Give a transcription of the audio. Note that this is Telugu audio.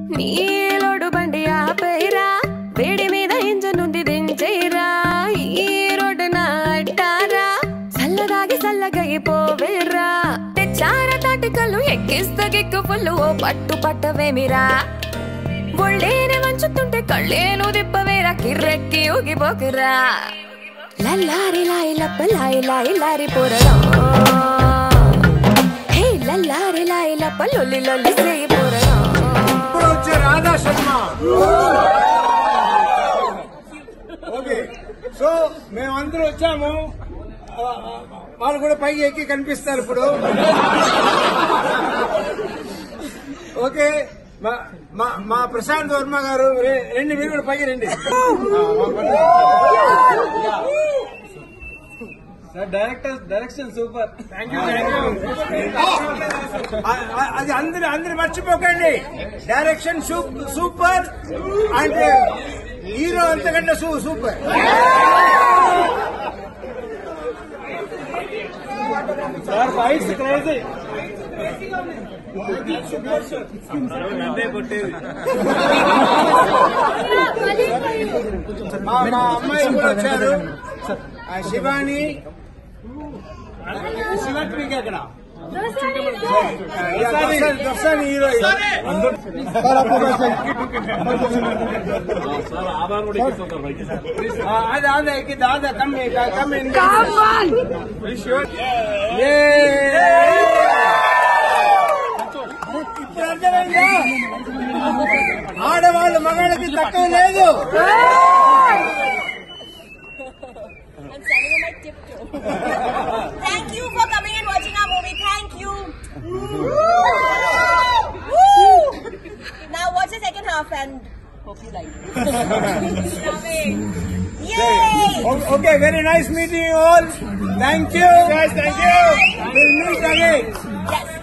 నీలోడు బండి ఆపేరా వేడి మీద ఇంజన్ ఉంది దించేరా ఈ రోడ్డు నా అడ్డారా చల్లదాగి చల్లగైపోవేరా తెచ్చార తాటికలు ఎక్కిస్తా గిక్కు ఫుల్లు ఓ పట్టు పట్టవేమిరా ఒళ్ళేనే వంచుతుంటే కళ్ళేను దిప్పవేరా కిర్రెక్కి ఊగిపోకురా లల్లారి లాయి లప్ప లాయి లాయి లారి పోరరా హే లల్లారి లాయి లప్ప లొల్లి లొల్లి శ్రీ పోరరా ఇప్పుడు వచ్చే రాధా శర్మ ఓకే సో మేమందరూ వచ్చాము ఆ, ఆ, వాళ్ళు కూడా పైకి ఎక్కి కనిపిస్తారు ఇప్పుడు ఓకే మా- మా మా ప్రశాంత్ వర్మ గారు రే- రండి మీరు కూడా పైకి రండి ఆ, మా పని. Director direction super thank you thank you ఆ, ఆ, అది అందరు అందరు మర్చిపోకండి డైరెక్షన్ సూప్- సూపర్ అంటే హీరో అంతకంటే సూ సూపర్ సార్ ఫైట్స్ క్రేజీ మా మా అమ్మాయి కూడా వచ్చారు ఆ శివాని శివత్రికి అక్కడ దర్శన్ హీరో అదే అదే ఎక్కిద్ది అదే కమ్మి కమ్మి ఇప్పుడు అర్థమైందా ఆడవాళ్ళు మగాళ్ళకి తక్కువ లేదు I'm standing on my tiptoe. Thank you for coming and watching our movie. Thank you. Woo! Now watch the second half and hope you like it. Love it. Yay! Okay, very nice meeting you all. Thank you. Guys, thank you. We'll meet again. Yes.